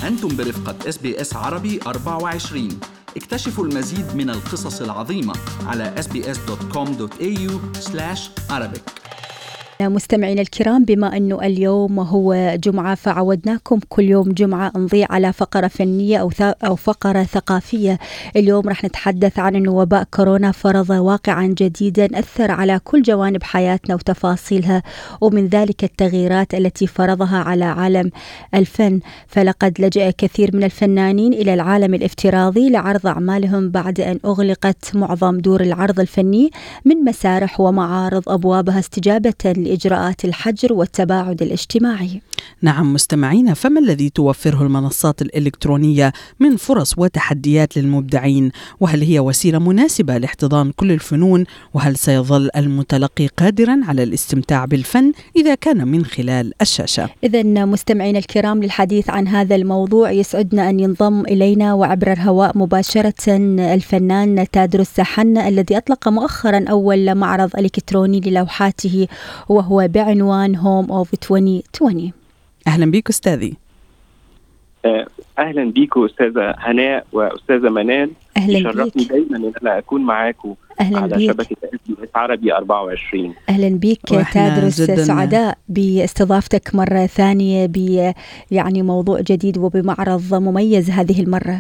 أنتم برفقة اس بي اس عربي 24 اكتشفوا المزيد من القصص العظيمة على sbs.com.au arabic مستمعينا الكرام بما انه اليوم هو جمعه فعودناكم كل يوم جمعه نضيع على فقره فنيه او او فقره ثقافيه اليوم راح نتحدث عن انه وباء كورونا فرض واقعا جديدا اثر على كل جوانب حياتنا وتفاصيلها ومن ذلك التغييرات التي فرضها على عالم الفن فلقد لجأ كثير من الفنانين الى العالم الافتراضي لعرض اعمالهم بعد ان اغلقت معظم دور العرض الفني من مسارح ومعارض ابوابها استجابه لإجراءات الحجر والتباعد الاجتماعي نعم مستمعينا فما الذي توفره المنصات الإلكترونية من فرص وتحديات للمبدعين وهل هي وسيلة مناسبة لاحتضان كل الفنون وهل سيظل المتلقي قادرا على الاستمتاع بالفن إذا كان من خلال الشاشة إذا مستمعينا الكرام للحديث عن هذا الموضوع يسعدنا أن ينضم إلينا وعبر الهواء مباشرة الفنان تادرس سحن الذي أطلق مؤخرا أول معرض إلكتروني للوحاته وهو بعنوان هوم اوف 2020 اهلا بك استاذي آه، اهلا بيكم استاذه هناء واستاذه منال اهلا شرفني دايما ان انا اكون معاكم اهلا على بيك. شبكه اس عربي 24 اهلا بيك تدرس سعداء باستضافتك مره ثانيه ب يعني موضوع جديد وبمعرض مميز هذه المره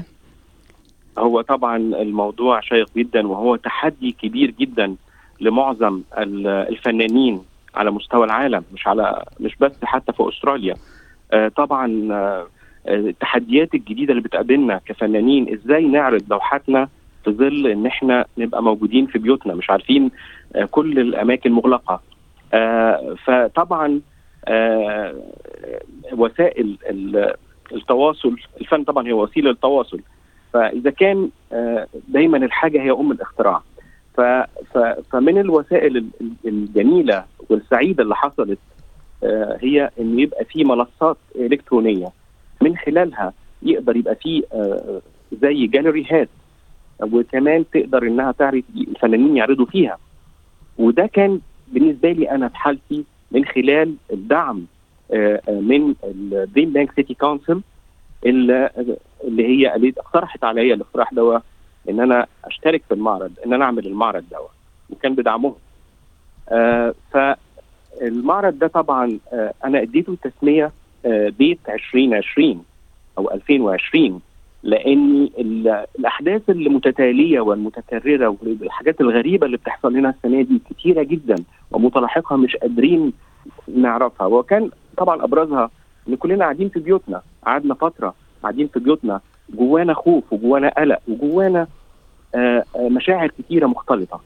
هو طبعا الموضوع شيق جدا وهو تحدي كبير جدا لمعظم الفنانين على مستوى العالم مش على مش بس حتى في استراليا آه طبعا آه التحديات الجديده اللي بتقابلنا كفنانين ازاي نعرض لوحاتنا في ظل ان احنا نبقى موجودين في بيوتنا مش عارفين آه كل الاماكن مغلقه آه فطبعا آه وسائل التواصل الفن طبعا هي وسيله للتواصل فاذا كان آه دايما الحاجه هي ام الاختراع ف ف فمن الوسائل الجميله والسعيده اللي حصلت آه هي ان يبقى في منصات الكترونيه من خلالها يقدر يبقى في آه زي جاليريهات وكمان تقدر انها تعرض الفنانين يعرضوا فيها وده كان بالنسبه لي انا في حالتي من خلال الدعم آه من الدريم بانك سيتي كونسل اللي هي قالت اقترحت عليا الاقتراح ده ان انا اشترك في المعرض ان انا اعمل المعرض ده وكان بدعمهم آه فالمعرض ده طبعا آه انا اديته تسميه آه بيت 2020 او 2020 لان الاحداث المتتاليه والمتكرره والحاجات الغريبه اللي بتحصل لنا السنه دي كتيره جدا ومتلاحقه مش قادرين نعرفها وكان طبعا ابرزها ان كلنا قاعدين في بيوتنا قعدنا فتره قاعدين في بيوتنا جوانا خوف وجوانا قلق وجوانا آه مشاعر كتيره مختلطه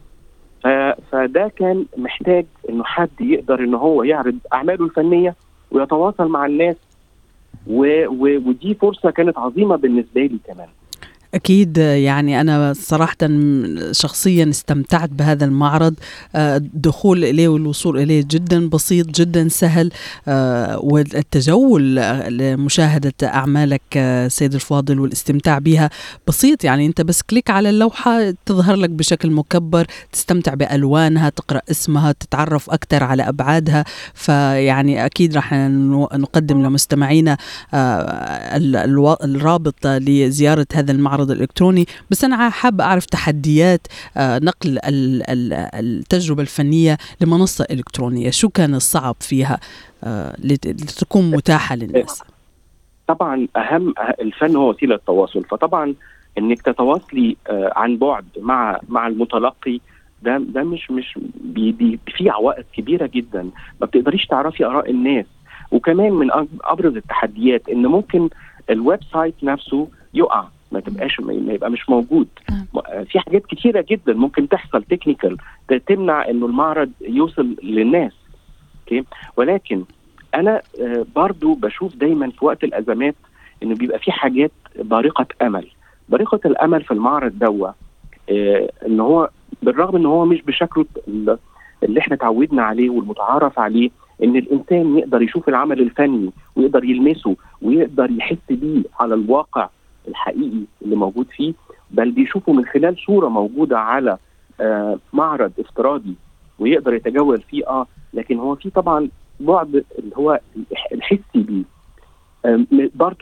فده كان محتاج انه حد يقدر ان هو يعرض اعماله الفنيه ويتواصل مع الناس و و ودي فرصه كانت عظيمه بالنسبه لي كمان أكيد يعني أنا صراحة شخصيا استمتعت بهذا المعرض الدخول إليه والوصول إليه جدا بسيط جدا سهل والتجول لمشاهدة أعمالك سيد الفاضل والاستمتاع بها بسيط يعني أنت بس كليك على اللوحة تظهر لك بشكل مكبر تستمتع بألوانها تقرأ اسمها تتعرف أكثر على أبعادها فيعني أكيد راح نقدم لمستمعينا الرابط لزيارة هذا المعرض الالكتروني بس انا حابه اعرف تحديات نقل التجربه الفنيه لمنصه الكترونيه شو كان الصعب فيها لتكون متاحه للناس طبعا اهم الفن هو وسيله تواصل فطبعا انك تتواصلي عن بعد مع مع المتلقي ده ده مش مش بي في عوائق كبيره جدا ما بتقدريش تعرفي اراء الناس وكمان من ابرز التحديات ان ممكن الويب سايت نفسه يقع ما تبقاش ما يبقى مش موجود في حاجات كتيره جدا ممكن تحصل تكنيكال تمنع انه المعرض يوصل للناس اوكي ولكن انا برضو بشوف دايما في وقت الازمات انه بيبقى في حاجات بارقه امل بارقه الامل في المعرض دوا ان هو بالرغم ان هو مش بشكله اللي احنا تعودنا عليه والمتعارف عليه ان الانسان يقدر يشوف العمل الفني ويقدر يلمسه ويقدر يحس بيه على الواقع الحقيقي اللي موجود فيه بل بيشوفه من خلال صوره موجوده على آه معرض افتراضي ويقدر يتجول فيه اه لكن هو في طبعا بعد اللي هو الحسي بيه آه برضو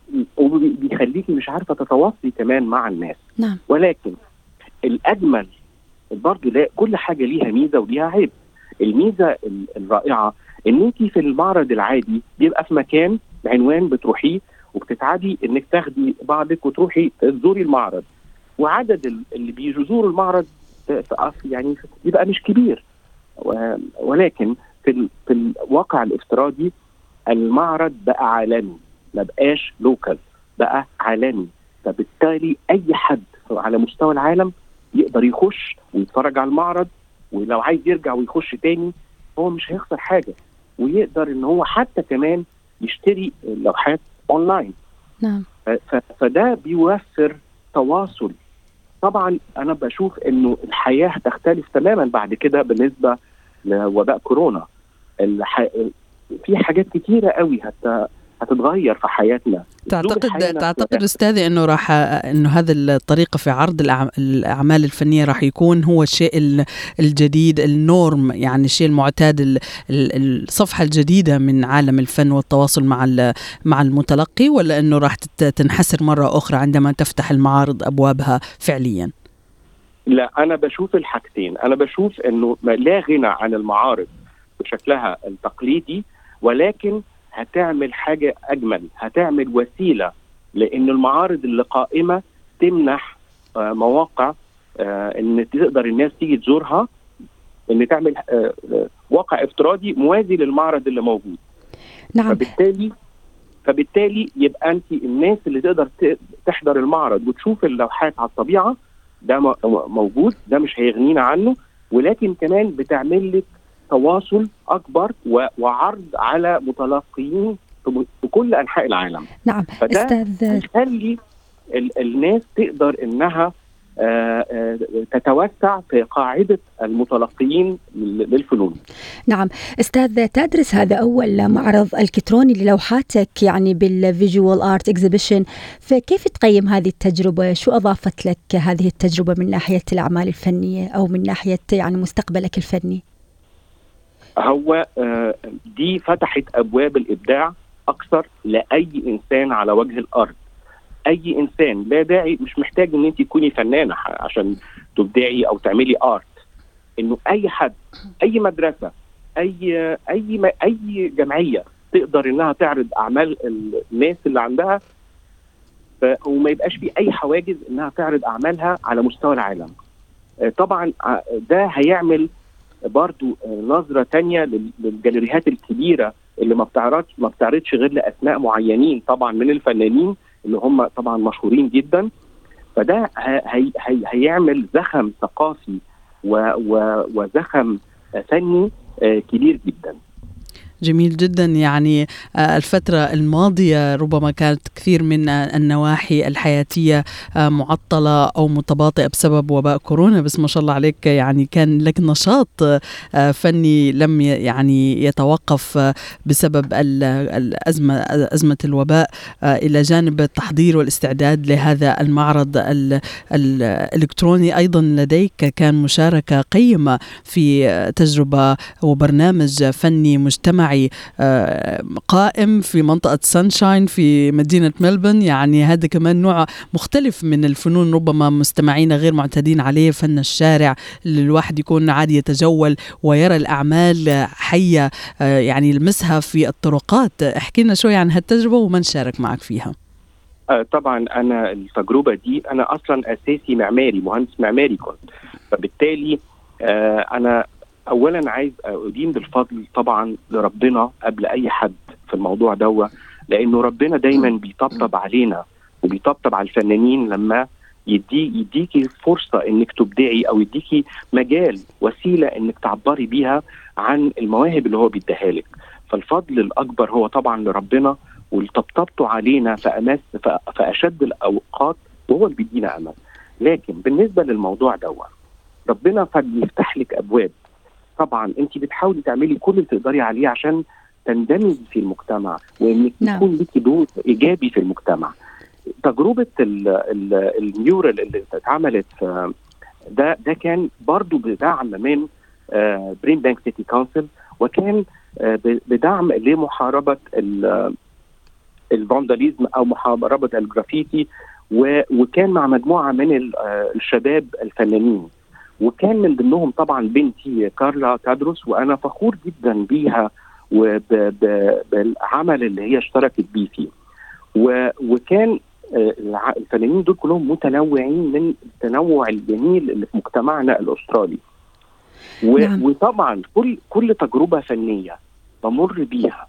وبيخليكي مش عارفه تتواصلي كمان مع الناس نعم ولكن الاجمل برضه لا كل حاجه ليها ميزه وليها عيب الميزه ال- الرائعه ان انت في المعرض العادي بيبقى في مكان عنوان بتروحيه وبتتعدي انك تاخدي بعضك وتروحي تزوري المعرض وعدد ال- اللي بيزوروا المعرض في- في- يعني بيبقى مش كبير و- ولكن في ال- في الواقع الافتراضي المعرض بقى عالمي ما بقاش لوكال بقى عالمي فبالتالي اي حد على مستوى العالم يقدر يخش ويتفرج على المعرض ولو عايز يرجع ويخش تاني هو مش هيخسر حاجه ويقدر ان هو حتى كمان يشتري لوحات اونلاين نعم ف- ف- فده بيوفر تواصل طبعا انا بشوف انه الحياه هتختلف تماما بعد كده بالنسبه لوباء كورونا الح... في حاجات كتيره قوي هت... هتتغير في حياتنا أسلوب الحياة تعتقد نفسه تعتقد استاذي انه راح انه هذا الطريقه في عرض الأع- الاعمال الفنيه راح يكون هو الشيء ال- الجديد النورم يعني الشيء المعتاد ال- ال- الصفحه الجديده من عالم الفن والتواصل مع ال- مع المتلقي ولا انه راح تت- تنحسر مره اخرى عندما تفتح المعارض ابوابها فعليا لا انا بشوف الحاجتين انا بشوف انه ما- لا غنى عن المعارض بشكلها التقليدي ولكن هتعمل حاجه اجمل هتعمل وسيله لان المعارض اللي قائمه تمنح آه، مواقع آه، ان تقدر الناس تيجي تزورها ان تعمل آه، آه، واقع افتراضي موازي للمعرض اللي موجود نعم فبالتالي فبالتالي يبقى انت الناس اللي تقدر ت- تحضر المعرض وتشوف اللوحات على الطبيعه ده م- موجود ده مش هيغنينا عنه ولكن كمان بتعمل لك تواصل اكبر و- وعرض على متلقيين في م- في كل انحاء العالم نعم فده استاذ هيخلي ال- الناس تقدر انها آه، آه، تتوسع في قاعده المتلقيين لل- للفنون نعم استاذ تدرس هذا اول معرض الكتروني للوحاتك يعني بالفيجوال ارت اكزيبيشن فكيف تقيم هذه التجربه شو اضافت لك هذه التجربه من ناحيه الاعمال الفنيه او من ناحيه يعني مستقبلك الفني هو آه، دي فتحت ابواب الابداع اكثر لاي انسان على وجه الارض اي انسان لا داعي مش محتاج ان انت تكوني فنانه ح- عشان تبدعي او تعملي ارت انه اي حد اي مدرسه اي اي م- اي جمعيه تقدر انها تعرض اعمال الناس اللي عندها ف- وما يبقاش في اي حواجز انها تعرض اعمالها على مستوى العالم آه، طبعا آه، ده هيعمل برضو آه، نظره تانية لل- للجاليريهات الكبيره اللي ما بتعرضش ما بتعرضش غير لاسماء معينين طبعا من الفنانين اللي هم طبعا مشهورين جدا فده ه- هي هي هيعمل زخم ثقافي و و وزخم آه، فني آه، كبير جدا جميل جدا يعني آه، الفترة الماضية ربما كانت كثير من آه، النواحي الحياتية آه، معطلة أو متباطئة بسبب وباء كورونا بس ما شاء الله عليك يعني كان لك نشاط آه، فني لم ي- يعني يتوقف آه، بسبب ال- الأزمة أزمة الوباء آه، إلى جانب التحضير والاستعداد لهذا المعرض ال- الإلكتروني أيضا لديك كان مشاركة قيمة في آه، تجربة وبرنامج فني مجتمعي آه، قائم في منطقة سانشاين في مدينة ملبن يعني هذا كمان نوع مختلف من الفنون ربما مستمعينا غير معتادين عليه فن الشارع اللي الواحد يكون عادي يتجول ويرى الأعمال حية آه، يعني يلمسها في الطرقات احكي لنا شوي عن هالتجربة ومن شارك معك فيها آه، طبعا انا التجربه دي انا اصلا اساسي معماري مهندس معماري كنت فبالتالي آه، انا اولا عايز ادين بالفضل طبعا لربنا قبل اي حد في الموضوع دوا لانه ربنا دايما بيطبطب علينا وبيطبطب على الفنانين لما يدي يديكي فرصه انك تبدعي او يديكي مجال وسيله انك تعبري بيها عن المواهب اللي هو بيديها لك فالفضل الاكبر هو طبعا لربنا واللي طبطبته علينا في امس في في اشد الاوقات وهو اللي بيدينا امل لكن بالنسبه للموضوع دوت ربنا قد يفتح لك ابواب طبعا انت بتحاولي تعملي كل اللي تقدري عليه عشان تندمجي في المجتمع وانك نعم. يكون ليكي دور ايجابي في المجتمع تجربه ال- ال- الميورال اللي اتعملت في- ده ده كان برضو بدعم من برين بانك سيتي كونسل وكان آه، ب- بدعم لمحاربه ال- الفانداليزم او محاربه الجرافيتي وكان مع مجموعه من الشباب الفنانين وكان من ضمنهم طبعا بنتي كارلا تادروس وانا فخور جدا بيها وبالعمل اللي هي اشتركت بيه فيه وكان الفنانين دول كلهم متنوعين من التنوع الجميل اللي في مجتمعنا الاسترالي نعم. وطبعا كل كل تجربه فنيه بمر بيها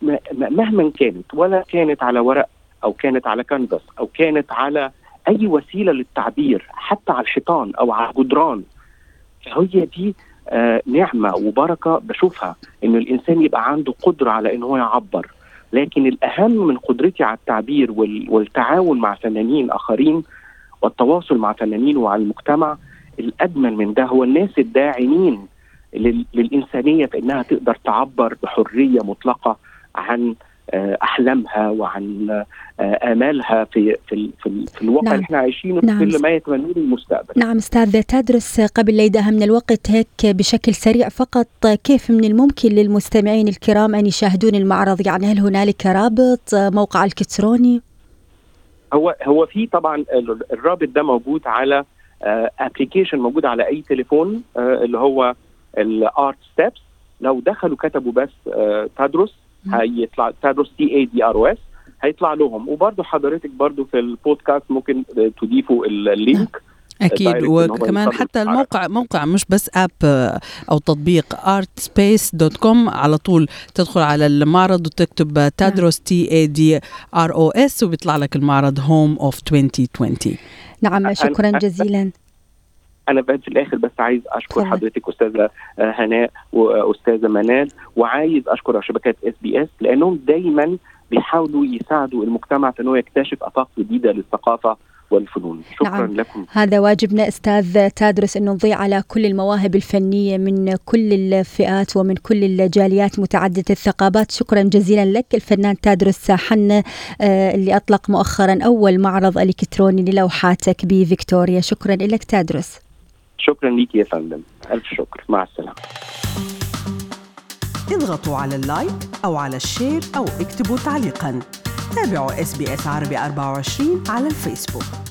مهما كانت ولا كانت على ورق او كانت على كانفاس او كانت على اي وسيله للتعبير حتى على الحيطان او على الجدران فهي دي آه نعمه وبركه بشوفها ان الانسان يبقى عنده قدره على ان هو يعبر لكن الاهم من قدرتي على التعبير والتعاون مع فنانين اخرين والتواصل مع فنانين ومع المجتمع الاجمل من ده هو الناس الداعمين للانسانيه في انها تقدر تعبر بحريه مطلقه عن احلامها وعن امالها في في في, في الواقع نعم. اللي احنا عايشينه نعم. في ما يتمنوه المستقبل. نعم استاذ تدرس قبل لا يدها من الوقت هيك بشكل سريع فقط كيف من الممكن للمستمعين الكرام ان يشاهدون المعرض يعني هل هنالك رابط موقع الكتروني؟ هو هو في طبعا الرابط ده موجود على ابلكيشن موجود على اي تليفون اللي هو الارت ستيبس لو دخلوا كتبوا بس تدرس هيطلع تدرس تي اي دي ار او اس هيطلع لهم وبرضه حضرتك برضه في البودكاست ممكن تضيفوا اللينك اكيد وكمان حتى الموقع موقع مش بس اب او تطبيق artspace.com على طول تدخل على المعرض وتكتب تدرس تي اي دي ار او اس وبيطلع لك المعرض هوم اوف 2020 نعم شكرا جزيلا انا في الاخر بس عايز اشكر طبعا. حضرتك استاذه هناء واستاذه منال وعايز اشكر شبكات اس بي اس لانهم دايما بيحاولوا يساعدوا المجتمع في انه يكتشف افاق جديده للثقافه والفنون شكرا نعم. لكم هذا واجبنا استاذ تادرس انه نضيع على كل المواهب الفنيه من كل الفئات ومن كل الجاليات متعدده الثقافات شكرا جزيلا لك الفنان تادرس حنه آه اللي اطلق مؤخرا اول معرض الكتروني للوحاتك بفيكتوريا شكرا لك تادرس شكرا ليك يا فندم الف شكر مع السلامه اضغطوا على اللايك او على الشير او اكتبوا تعليقا تابعوا اس بي اس عربي 24 على الفيسبوك